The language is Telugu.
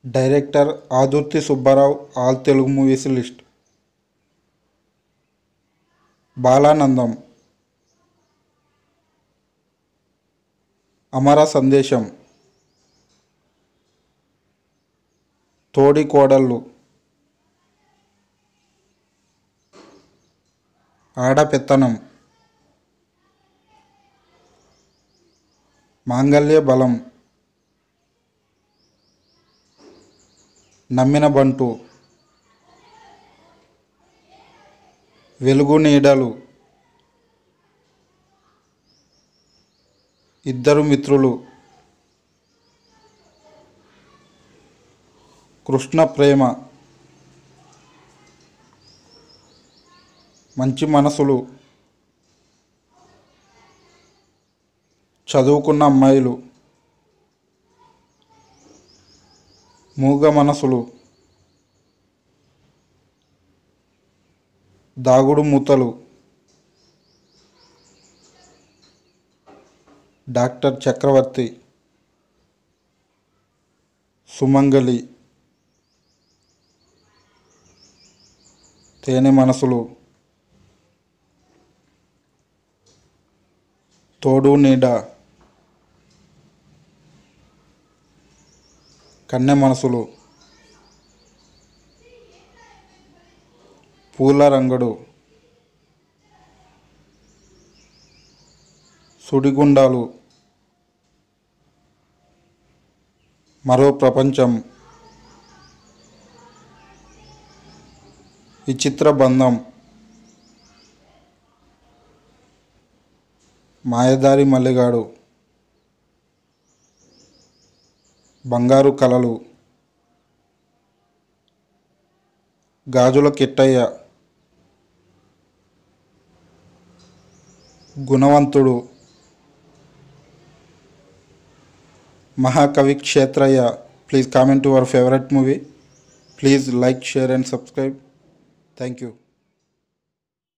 director Adurthi Subbarao all Telugu movies list Balanandam Amara సందేశం తోడి కోడళ్ళు ఆడపెత్తనం మాంగల్య బలం నమ్మిన బంటు వెలుగు నీడలు ఇద్దరు మిత్రులు కృష్ణ ప్రేమ మంచి మనసులు చదువుకున్న అమ్మాయిలు మూగ మనసులు దాగుడు మూతలు డాక్టర్ చక్రవర్తి సుమంగలి తేనె మనసులు తోడు నీడ కన్నె మనసులు పూల రంగడు సుడిగుండాలు మరో ప్రపంచం విచిత్ర బంధం మాయదారి మల్లిగాడు బంగారు కలలు గాజుల Kittayya Gunavanthudu Mahakavi Kshetrayya please comment your favourite movie please like share and subscribe thank you